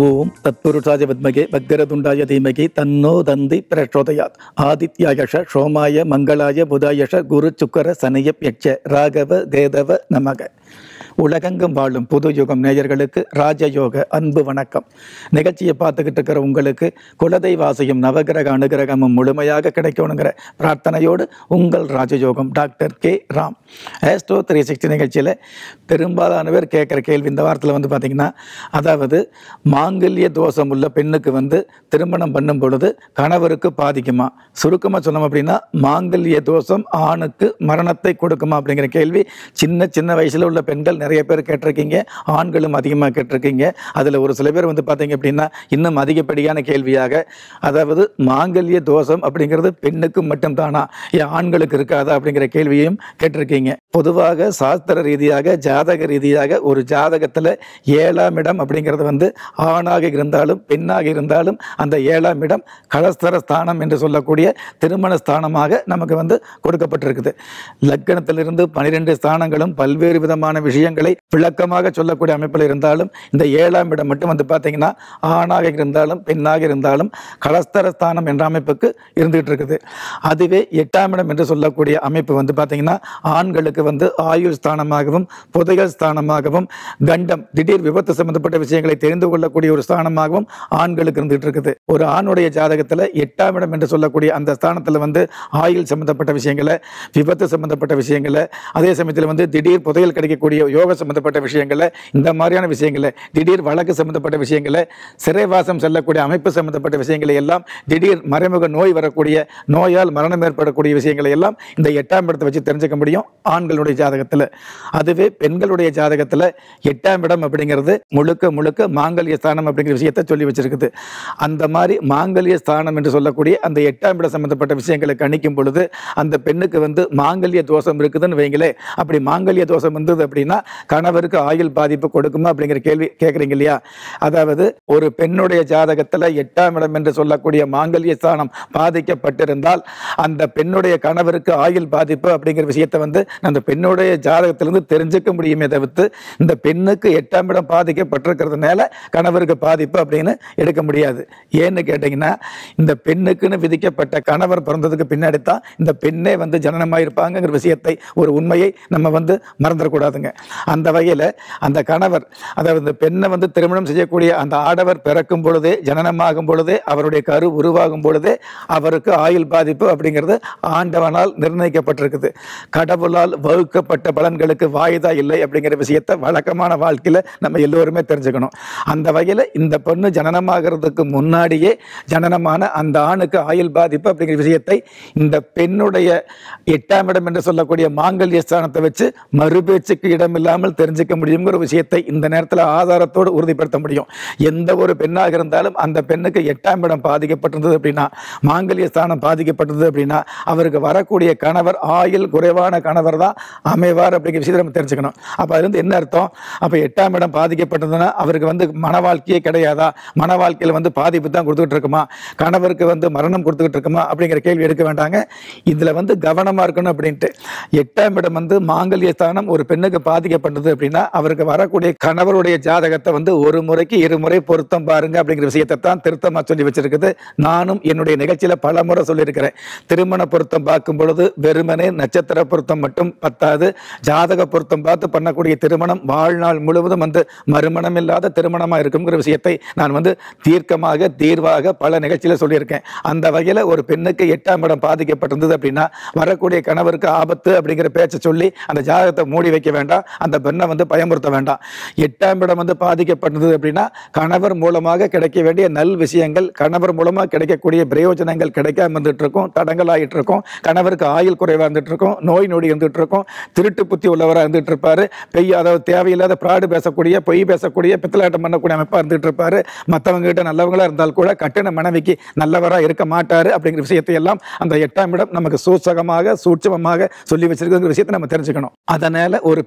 ஓம் தத்புருஷாய வித்மகே வக்கரதுண்டாய தீமகி தன்னோ தந்தி பிரச்சோதயாத் ஆதித்யாயஷ சோமாய மங்களாய புதாயஷ குரு சுக்கர சனயப் யட்ச ராகவ கேதவ நமக உலகெங்கும் வாழும் புது யுகம் நேயர்களுக்கு ராஜயோக அன்பு வணக்கம் நிகழ்ச்சியை பார்த்துக்கிட்டு இருக்கிற உங்களுக்கு குலதெய்வாசையும் நவகிரக அனுகிரகமும் முழுமையாக கிடைக்கணுங்கிற பிரார்த்தனையோடு உங்கள் ராஜயோகம் doctor K Ram astro three sixty நிகழ்ச்சியில் பெரும்பாலான பேர் கேட்குற கேள்வி இந்த வாரத்தில் வந்து பார்த்திங்கன்னா அதாவது மாங்கல்ய தோஷம் உள்ள பெண்ணுக்கு வந்து திருமணம் பண்ணும் பொழுது கணவருக்கு பாதிக்குமா சுருக்கமாக சொன்னோம் அப்படின்னா மாங்கல்ய தோஷம் ஆணுக்கு மரணத்தை கொடுக்குமா அப்படிங்கிற கேள்வி சின்ன சின்ன வயசில் உள்ள பெண்கள் நிறைய பேர் கேட்டிருக்கீங்க ஆண்களும் அதிகமாக கேட்டிருக்கீங்க அதில் ஒரு சில பேர் வந்து பார்த்தீங்க அப்படின்னா இன்னும் அதிகப்படியான கேள்வியாக அதாவது மாங்கல்ய தோஷம் அப்படிங்கிறது பெண்ணுக்கு மட்டும்தானா ஏன் ஆண்களுக்கு இருக்காதா அப்படிங்கிற கேள்வியையும் கேட்டிருக்கீங்க பொதுவாக சாஸ்திர ரீதியாக ஜாதக ரீதியாக ஒரு ஜாதகத்தில் ஏழாம் இடம் அப்படிங்கிறது வந்து ஆணாக இருந்தாலும் பெண்ணாக இருந்தாலும் அந்த ஏழாம் இடம் கலஸ்தர ஸ்தானம் என்று சொல்லக்கூடிய திருமண ஸ்தானமாக நமக்கு வந்து கொடுக்கப்பட்டிருக்குது லக்கணத்திலிருந்து பனிரெண்டு ஸ்தானங்களும் பல்வேறு விதமான விஷயங்களை விளக்கமாக சொல்லக்கூடிய அமைப்பில் இருந்தாலும் இந்த ஏழாம் இடம் மட்டும் வந்து பார்த்தீங்கன்னா ஆணாக இருந்தாலும் பெண்ணாக இருந்தாலும் கலஸ்தர ஸ்தானம் என்ற அமைப்புக்கு இருந்துகிட்டு இருக்குது அதுவே எட்டாம் இடம் என்று சொல்லக்கூடிய அமைப்பு வந்து பார்த்தீங்கன்னா ஆண்களுக்கு வந்து ஆயுள் ஸ்தானமாகவும் புதையல் ஸ்தானமாகவும் கண்டம் திடீர் விபத்து சம்பந்தப்பட்ட விஷயங்களை தெரிந்து கொள்ளக்கூடிய ஒரு ஸ்தானமாகவும் ஆண்களுக்கு இருந்துகிட்டு இருக்குது ஒரு ஆணுடைய ஜாதகத்தில் எட்டாம் இடம் என்று சொல்லக்கூடிய அந்த ஸ்தானத்தில் வந்து ஆயுள் சம்பந்தப்பட்ட விஷயங்களை விபத்து சம்பந்தப்பட்ட விஷயங்களை அதே சமயத்தில் வந்து திடீர் புதையல் கிடைக்கக்கூடிய யோக சம்பந்தப்பட்ட விஷயங்களை இந்த மாதிரியான விஷயங்களை திடீர் வழக்கு சம்பந்தப்பட்ட விஷயங்களை சிறைவாசம் செல்லக்கூடிய அமைப்பு சம்பந்தப்பட்ட விஷயங்களை எல்லாம் திடீர் மறைமுக நோய் வரக்கூடிய நோயால் மரணம் ஏற்படக்கூடிய விஷயங்களை எல்லாம் இந்த எட்டாம் இடத்தை வச்சு தெரிஞ்சுக்க முடியும் ஆண்களுடைய ஜாதகத்தில் அதுவே பெண்களுடைய ஜாதகத்தில் எட்டாம் இடம் அப்படிங்கிறது முழுக்க முழுக்க மாங்கல்ய ஸ்தானம் அப்படிங்கிற விஷயத்தை சொல்லி வச்சிருக்குது அந்த மாதிரி மாங்கல்ய ஸ்தானம் என்று சொல்லக்கூடிய அந்த எட்டாம் இடம் சம்பந்தப்பட்ட விஷயங்களை கணிக்கும் பொழுது அந்த பெண்ணுக்கு வந்து மாங்கல்ய தோஷம் இருக்குதுன்னு வைங்களே அப்படி மாங்கல்ய தோஷம் இருந்தது அப்படின்னா கணவருக்கு ஆயுள் பாதிப்பு கொடுக்குமா அப்படிங்கிற கேள்வி கேட்குறீங்க இல்லையா அதாவது ஒரு பெண்ணுடைய ஜாதகத்தில் எட்டாம் இடம் என்று சொல்லக்கூடிய மாங்கல்ய ஸ்தானம் பாதிக்கப்பட்டிருந்தால் அந்த பெண்ணுடைய கணவருக்கு ஆயுள் பாதிப்பு அப்படிங்கிற விஷயத்தை வந்து அந்த பெண்ணுடைய ஜாதகத்திலிருந்து தெரிஞ்சுக்க முடியுமே தவிர்த்து இந்த பெண்ணுக்கு எட்டாம் இடம் பாதிக்கப்பட்டிருக்கிறதுனால கணவருக்கு பாதிப்பு அப்படின்னு எடுக்க முடியாது ஏன்னு கேட்டிங்கன்னா இந்த பெண்ணுக்குன்னு விதிக்கப்பட்ட கணவர் பிறந்ததுக்கு பின்னாடி தான் இந்த பெண்ணே வந்து ஜனனமாக இருப்பாங்கங்கிற விஷயத்தை ஒரு உண்மையை நம்ம வந்து மறந்துடக்கூடாதுங்க அந்த வகையில் அந்த கணவர் அதாவது இந்த பெண்ணை வந்து திருமணம் செய்யக்கூடிய அந்த ஆடவர் பிறக்கும் பொழுதே ஜனனமாகும் பொழுதே அவருடைய கரு உருவாகும் பொழுதே அவருக்கு ஆயுள் பாதிப்பு அப்படிங்கிறது ஆண்டவனால் நிர்ணயிக்கப்பட்டிருக்குது கடவுளால் வகுக்கப்பட்ட பலன்களுக்கு வாய்தா இல்லை அப்படிங்கிற விஷயத்தை வழக்கமான வாழ்க்கையில் நம்ம எல்லோருமே தெரிஞ்சுக்கணும் அந்த வகையில் இந்த பொண்ணு ஜனனமாகிறதுக்கு முன்னாடியே ஜனனமான அந்த ஆணுக்கு ஆயுள் பாதிப்பு அப்படிங்கிற விஷயத்தை இந்த பெண்ணுடைய எட்டாம் இடம் என்று சொல்லக்கூடிய மாங்கல்ய ஸ்தானத்தை வச்சு மறுபேச்சுக்கு இடம் இல்லாமல் தெரிஞ்சுக்க முடியுங்கிற விஷயத்தை இந்த நேரத்தில் ஆதாரத்தோடு உறுதிப்படுத்த முடியும் எந்த ஒரு பெண்ணாக இருந்தாலும் அந்த பெண்ணுக்கு எட்டாம் இடம் பாதிக்கப்பட்டிருந்தது அப்படின்னா மாங்கல்ய ஸ்தானம் பாதிக்கப்பட்டது அப்படின்னா அவருக்கு வரக்கூடிய கணவர் ஆயுள் குறைவான கணவர் தான் அமைவார் அப்படிங்கிற விஷயத்தை நம்ம தெரிஞ்சுக்கணும் அப்போ அது வந்து என்ன அர்த்தம் அப்போ எட்டாம் இடம் பாதிக்கப்பட்டதுன்னா அவருக்கு வந்து மன வாழ்க்கையே கிடையாதா மன வாழ்க்கையில் வந்து பாதிப்பு தான் கொடுத்துக்கிட்டு இருக்குமா கணவருக்கு வந்து மரணம் கொடுத்துக்கிட்டு இருக்குமா அப்படிங்கிற கேள்வி எடுக்க வேண்டாங்க இதில் வந்து கவனமாக இருக்கணும் அப்படின்ட்டு எட்டாம் இடம் வந்து மாங்கல்ய ஸ்தானம் ஒரு பெண்ணுக்கு பாதிக்கப்பட்டது அப்படின்னா அவருக்கு வரக்கூடிய கணவருடைய ஜாதகத்தை வந்து ஒரு முறைக்கு இருமுறை பொருத்தம் பாருங்க அப்படிங்கிற விஷயத்தை தான் திருத்தமாக சொல்லி வச்சிருக்குது நானும் என்னுடைய நிகழ்ச்சியில் பல முறை சொல்லியிருக்கிறேன் திருமண பொருத்தம் பார்க்கும் பொழுது வெறுமனே நட்சத்திர பொருத்தம் மட்டும் பத்தாது ஜாதக பொருத்தம் பார்த்து பண்ணக்கூடிய திருமணம் வாழ்நாள் முழுவதும் வந்து மறுமணம் இல்லாத திருமணமாக இருக்குங்கிற விஷயத்தை நான் வந்து தீர்க்கமாக தீர்வாக பல நிகழ்ச்சியில் சொல்லியிருக்கேன் அந்த வகையில் ஒரு பெண்ணுக்கு எட்டாம் இடம் பாதிக்கப்பட்டிருந்தது அப்படின்னா வரக்கூடிய கணவருக்கு ஆபத்து அப்படிங்கிற பேச்சை சொல்லி அந்த ஜாதகத்தை மூடி வைக்க வேண்டாம் அந்த பெண்ணை வந்து பயமுறுத்த வேண்டாம் எட்டாம் இடம் வந்து பாதிக்கப்பட்டது அப்படின்னா கணவர் மூலமாக கிடைக்க வேண்டிய நல் விஷயங்கள் கணவர் மூலமாக கிடைக்கக்கூடிய பிரயோஜனங்கள் கிடைக்காம இருந்துட்டு இருக்கும் தடங்கள் ஆகிட்டு இருக்கும் கணவருக்கு ஆயுள் குறைவாக இருந்துட்டு இருக்கும் நோய் நொடி இருந்துட்டு இருக்கும் திருட்டு புத்தி உள்ளவராக இருந்துட்டு இருப்பாரு பெய் அதாவது தேவையில்லாத பிராடு பேசக்கூடிய பொய் பேசக்கூடிய பித்தலாட்டம் பண்ணக்கூடிய அமைப்பாக இருந்துட்டு இருப்பாரு மற்றவங்க கிட்ட நல்லவங்களா இருந்தால் கூட கட்டின மனைவிக்கு நல்லவராக இருக்க மாட்டாரு அப்படிங்கிற விஷயத்தை எல்லாம் அந்த எட்டாம் இடம் நமக்கு சூசகமாக சூட்சமமாக சொல்லி வச்சிருக்கிற விஷயத்தை நம்ம தெரிஞ்சுக்கணும் அதனால ஒரு பெண்ணுடைய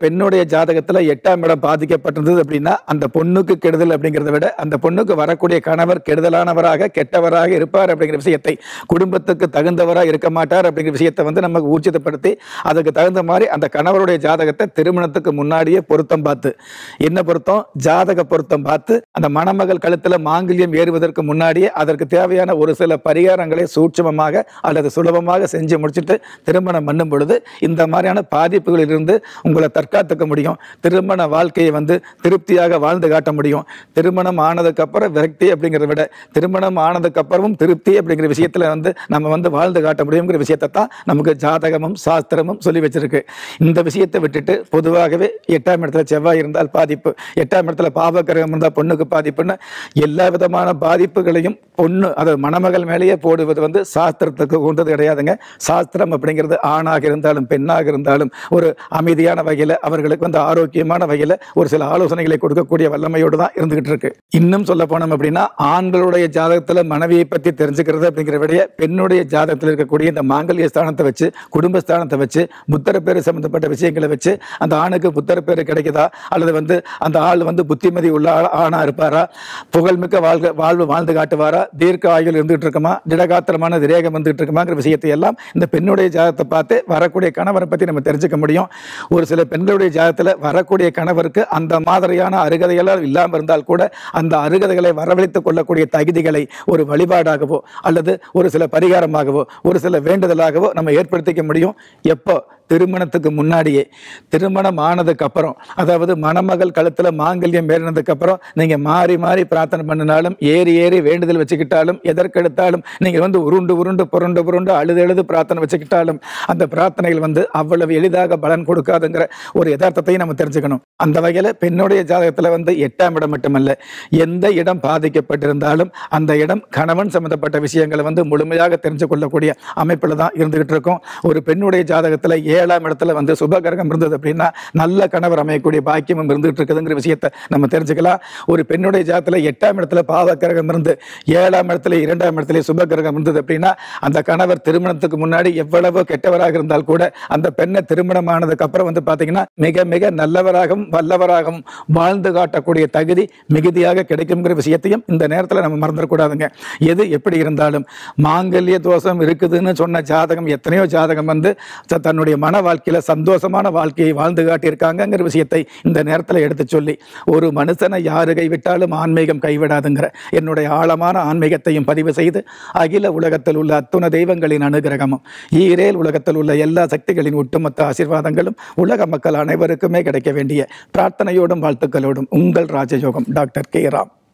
ஜாதகத்துல எட்டாம் இடம் பாதிக்கப்பட்டிருந்தது அப்படின்னா அந்த பொண்ணுக்கு கெடுதல் அப்படிங்கிறத விட அந்த பொண்ணுக்கு வரக்கூடிய கணவர் கெடுதலானவராக கெட்டவராக இருப்பார் அப்படிங்கிற விஷயத்தை குடும்பத்துக்கு தகுந்தவராக இருக்க மாட்டார் அப்படிங்கிற விஷயத்தை வந்து நமக்கு ஊர்ஜிதப்படுத்தி அதுக்கு தகுந்த மாதிரி அந்த கணவருடைய ஜாதகத்தை திருமணத்துக்கு முன்னாடியே பொருத்தம் பார்த்து என்ன பொருத்தம் ஜாதக பொருத்தம் பார்த்து அந்த மணமகள் கழுத்துல மாங்கல்யம் ஏறுவதற்கு முன்னாடியே அதற்கு தேவையான ஒரு சில பரிகாரங்களை சூட்சமமாக அல்லது சுலபமாக செஞ்சு முடிச்சுட்டு திருமணம் பண்ணும் பொழுது இந்த மாதிரியான பாதிப்புகளில் இருந்து உங்களை தற்காத்துக்க முடியும் திருமண வாழ்க்கையை வந்து திருப்தியாக வாழ்ந்து காட்ட முடியும் திருமணம் ஆனதுக்கு அப்புறம் விரக்தி அப்படிங்கிறத விட திருமணம் ஆனதுக்கு அப்புறமும் திருப்தி அப்படிங்கிற விஷயத்துல வந்து நம்ம வந்து வாழ்ந்து காட்ட முடியுங்கிற விஷயத்தை தான் நமக்கு ஜாதகமும் சாஸ்திரமும் சொல்லி வச்சிருக்கு இந்த விஷயத்தை விட்டுட்டு பொதுவாகவே எட்டாம் இடத்துல செவ்வாய் இருந்தால் பாதிப்பு எட்டாம் இடத்துல பாவக்கிரகம் இருந்தால் பொண்ணுக்கு பாதிப்புன்னு எல்லா விதமான பாதிப்புகளையும் பொண்ணு அதாவது மணமகள் மேலேயே போடுவது வந்து சாஸ்திரத்துக்கு கொண்டது கிடையாதுங்க சாஸ்திரம் அப்படிங்கிறது ஆணாக இருந்தாலும் பெண்ணாக இருந்தாலும் ஒரு அமைதியான வகையில் அவர்களுக்கு வந்து ஆரோக்கியமான வகையில் ஒரு சில ஆலோசனைகளை கொடுக்கக்கூடிய வல்லமையோடு தான் இருந்துகிட்டு இருக்கு இன்னும் சொல்ல போனோம் அப்படின்னா ஆண்களுடைய ஜாதகத்தில் மனைவியை பற்றி தெரிஞ்சுக்கிறது அப்படிங்கிற விடைய பெண்ணுடைய ஜாதகத்தில் இருக்கக்கூடிய இந்த மாங்கல்ய ஸ்தானத்தை வச்சு குடும்பஸ்தானத்தை வச்சு புத்தர பேர் சம்பந்தப்பட்ட விஷயங்களை வச்சு அந்த ஆணுக்கு புத்தர பேர் கிடைக்குதா அல்லது வந்து அந்த ஆள் வந்து புத்திமதி உள்ள ஆள் ஆணா இருப்பாரா புகழ்மிக்க வாழ்க வாழ்வு வாழ்ந்து காட்டுவாரா தீர்க்க ஆயுள் இருந்துகிட்டு இருக்குமா திடகாத்திரமான திரேகம் வந்துகிட்டு இருக்குமாங்கிற விஷயத்தை எல்லாம் இந்த பெண்ணுடைய ஜாதகத்தை பார்த்து வரக்கூடிய கணவரை பற்றி நம்ம தெரிஞ்சுக்க முடியும் ஒரு சில பெண்களுடைய ஜாதகத்தில் வரக்கூடிய கணவருக்கு அந்த மாதிரியான அருகதையெல்லாம் இல்லாமல் இருந்தால் கூட அந்த அருகதைகளை வரவழைத்துக் கொள்ளக்கூடிய தகுதிகளை ஒரு வழிபாடாகவோ அல்லது ஒரு சில பரிகாரமாகவோ ஒரு சில வேண்டுதலாகவோ நம்ம ஏற்படுத்திக்க முடியும் எப்போ திருமணத்துக்கு முன்னாடியே திருமணம் ஆனதுக்கு அப்புறம் அதாவது மணமகள் கழுத்துல மாங்கல்யம் ஏறினதுக்கு அப்புறம் நீங்க மாறி மாறி பிரார்த்தனை பண்ணினாலும் ஏறி ஏறி வேண்டுதல் வச்சுக்கிட்டாலும் எதற்கெடுத்தாலும் நீங்க வந்து உருண்டு உருண்டு புரண்டு புரண்டு அழுது அழுது பிரார்த்தனை வச்சுக்கிட்டாலும் அந்த பிரார்த்தனைகள் வந்து அவ்வளவு எளிதாக பலன் கொடுக்காதுங்கிற ஒரு யதார்த்தத்தையும் நம்ம தெரிஞ்சுக்கணும் அந்த வகையில பெண்ணுடைய ஜாதகத்துல வந்து எட்டாம் இடம் மட்டுமல்ல எந்த இடம் பாதிக்கப்பட்டிருந்தாலும் அந்த இடம் கணவன் சம்பந்தப்பட்ட விஷயங்களை வந்து முழுமையாக தெரிஞ்சு கொள்ளக்கூடிய அமைப்பில் தான் இருந்துகிட்டு இருக்கும் ஒரு பெண்ணுடைய ஜாதகத்துல ஏழாம் இடத்துல வந்து சுபகிரகம் இருந்தது அப்படின்னா நல்ல கணவர் அமையக்கூடிய பாக்கியமும் இருந்துகிட்டு இருக்குதுங்கிற விஷயத்தை நம்ம தெரிஞ்சுக்கலாம் ஒரு பெண்ணுடைய ஜாதகத்துல எட்டாம் இடத்துல பாவக்கிரகம் இருந்து ஏழாம் இடத்துல இரண்டாம் இடத்துல சுபகிரகம் இருந்தது அப்படின்னா அந்த கணவர் திருமணத்துக்கு முன்னாடி எவ்வளவோ கெட்டவராக இருந்தால் கூட அந்த பெண்ணை திருமணம் ஆனதுக்கு அப்புறம் வந்து பாத்தீங்கன்னா மிக மிக நல்லவராகவும் வல்லவராகவும் வாழ்ந்து காட்டக்கூடிய தகுதி மிகுதியாக கிடைக்குங்கிற விஷயத்தையும் இந்த நேரத்தில் நம்ம மறந்துடக்கூடாதுங்க எது எப்படி இருந்தாலும் மாங்கல்ய தோஷம் இருக்குதுன்னு சொன்ன ஜாதகம் எத்தனையோ ஜாதகம் வந்து த- தன்னுடைய மன வாழ்க்கையில சந்தோஷமான வாழ்க்கையை வாழ்ந்து காட்டியிருக்காங்கங்கிற விஷயத்தை இந்த நேரத்தில் எடுத்து சொல்லி ஒரு மனுஷனை யாரு கைவிட்டாலும் ஆன்மீகம் கைவிடாதுங்கிற என்னுடைய ஆழமான ஆன்மீகத்தையும் பதிவு செய்து அகில உலகத்தில் உள்ள அத்துண தெய்வங்களின் அனுகிரகமும் ஈரேல் உலகத்தில் உள்ள எல்லா சக்திகளின் ஒட்டுமொத்த ஆசீர்வாதங்களும் உலக மக்கள் அனைவருக்குமே கிடைக்க வேண்டிய பிரார்த்தனையோடும் வாழ்த்துக்களோடும் உங்கள் ராஜயோகம் டாக்டர் கே ராம்